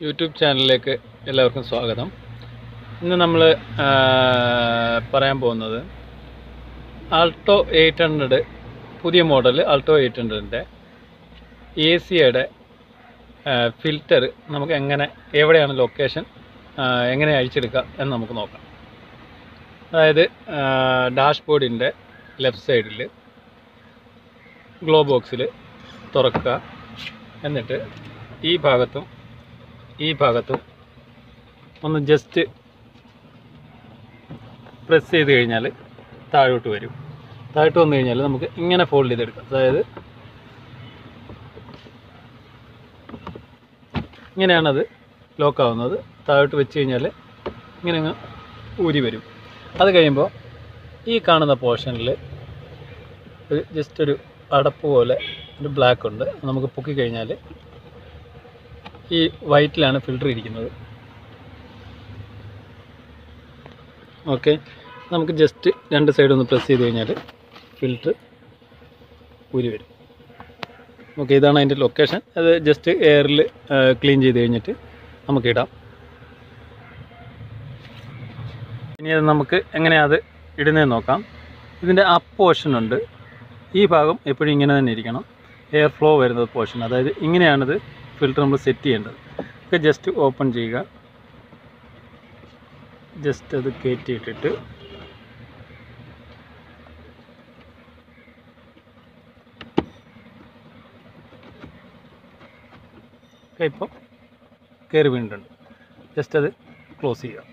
YouTube ചാനലിലേക്ക് എല്ലാവർക്കും സ്വാഗതം ഇന്ന് നമ്മൾ പറയാൻ പോകുന്നത് ആൾട്ടോ എയ്റ്റ് ഹൺഡ്രഡ് പുതിയ മോഡൽ ആൾട്ടോ എയ്റ്റ് ഹൺഡ്രഡിൻ്റെ എ സിയുടെ ഫിൽറ്റർ നമുക്ക് എങ്ങനെ എവിടെയാണ് ലൊക്കേഷൻ എങ്ങനെ അഴിച്ചെടുക്കുക എന്ന് നമുക്ക് നോക്കാം അതായത് ഡാഷ്ബോർഡിൻ്റെ ലെഫ്റ്റ് സൈഡിൽ ഗ്ലോ ബോക്സിൽ തുറക്കുക എന്നിട്ട് ഈ ഭാഗത്തും ഈ ഭാഗത്തും ഒന്ന് ജസ്റ്റ് പ്രസ് ചെയ്ത് കഴിഞ്ഞാൽ താഴോട്ട് വരും താഴോട്ട് വന്നു കഴിഞ്ഞാൽ നമുക്ക് ഇങ്ങനെ ഫോൾഡ് ചെയ്തെടുക്കാം അതായത് ഇങ്ങനെയാണത് ലോക്ക് ആവുന്നത് താഴോട്ട് വെച്ച് കഴിഞ്ഞാൽ ഇങ്ങനെ അങ്ങ് ഊരി വരും അത് കഴിയുമ്പോൾ ഈ കാണുന്ന പോർഷനിൽ ഒരു ജസ്റ്റ് ഒരു അടപ്പ് പോലെ ഒരു ബ്ലാക്ക് ഉണ്ട് നമുക്ക് പൊക്കി കഴിഞ്ഞാൽ ഈ വൈറ്റിലാണ് ഫിൽറ്റർ ഇരിക്കുന്നത് ഓക്കെ നമുക്ക് ജസ്റ്റ് രണ്ട് സൈഡ് ഒന്ന് പ്രസ് ചെയ്ത് കഴിഞ്ഞാൽ ഫിൽറ്റർ ഊരി വരും ഓക്കെ ഇതാണ് അതിൻ്റെ ലൊക്കേഷൻ അത് ജസ്റ്റ് എയറിൽ ക്ലീൻ ചെയ്ത് കഴിഞ്ഞിട്ട് നമുക്ക് ഇടാം ഇനി അത് നമുക്ക് എങ്ങനെയാണ് അത് ഇടുന്നതെന്ന് നോക്കാം ഇതിൻ്റെ അപ്പ് പോർഷൻ ഉണ്ട് ഈ ഭാഗം എപ്പോഴും ഇങ്ങനെ തന്നെ ഇരിക്കണം എയർ ഫ്ലോ വരുന്നത് പോർഷൻ അതായത് ഇങ്ങനെയാണിത് ഫിൽറ്റർ നമ്മൾ സെറ്റ് ചെയ്യേണ്ടത് ഒക്കെ ജസ്റ്റ് ഓപ്പൺ ചെയ്യുക ജസ്റ്റ് അത് കയറ്റിയിട്ടിട്ട് ഒക്കെ ഇപ്പോൾ കയറി വീണിട്ടുണ്ട് ജസ്റ്റ് അത് ക്ലോസ് ചെയ്യുക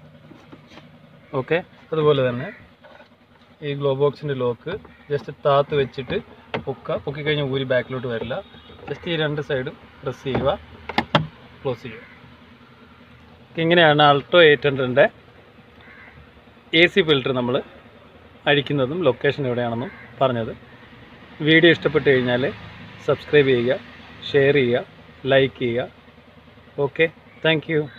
ഓക്കെ അതുപോലെ തന്നെ ഈ ഗ്ലോ ബോക്സിൻ്റെ ലോക്ക് ജസ്റ്റ് താത്ത് വെച്ചിട്ട് പൊക്കുക പൊക്കി കഴിഞ്ഞാൽ ഊരി ബാക്കിലോട്ട് വരില്ല ജസ്റ്റ് ഈ രണ്ട് സൈഡും പ്രസ് ചെയ്യുക ക്ലോസ് ചെയ്യുക ഇങ്ങനെയാണ് അൾട്ടോ എയ്റ്റ് ഹൺഡ്രഡിൻ്റെ എ സി ഫിൽറ്റർ നമ്മൾ അഴിക്കുന്നതും ലൊക്കേഷൻ എവിടെയാണെന്നും പറഞ്ഞത് വീഡിയോ ഇഷ്ടപ്പെട്ട് കഴിഞ്ഞാൽ സബ്സ്ക്രൈബ് ചെയ്യുക ഷെയർ ചെയ്യുക ലൈക്ക് ചെയ്യുക ഓക്കെ താങ്ക്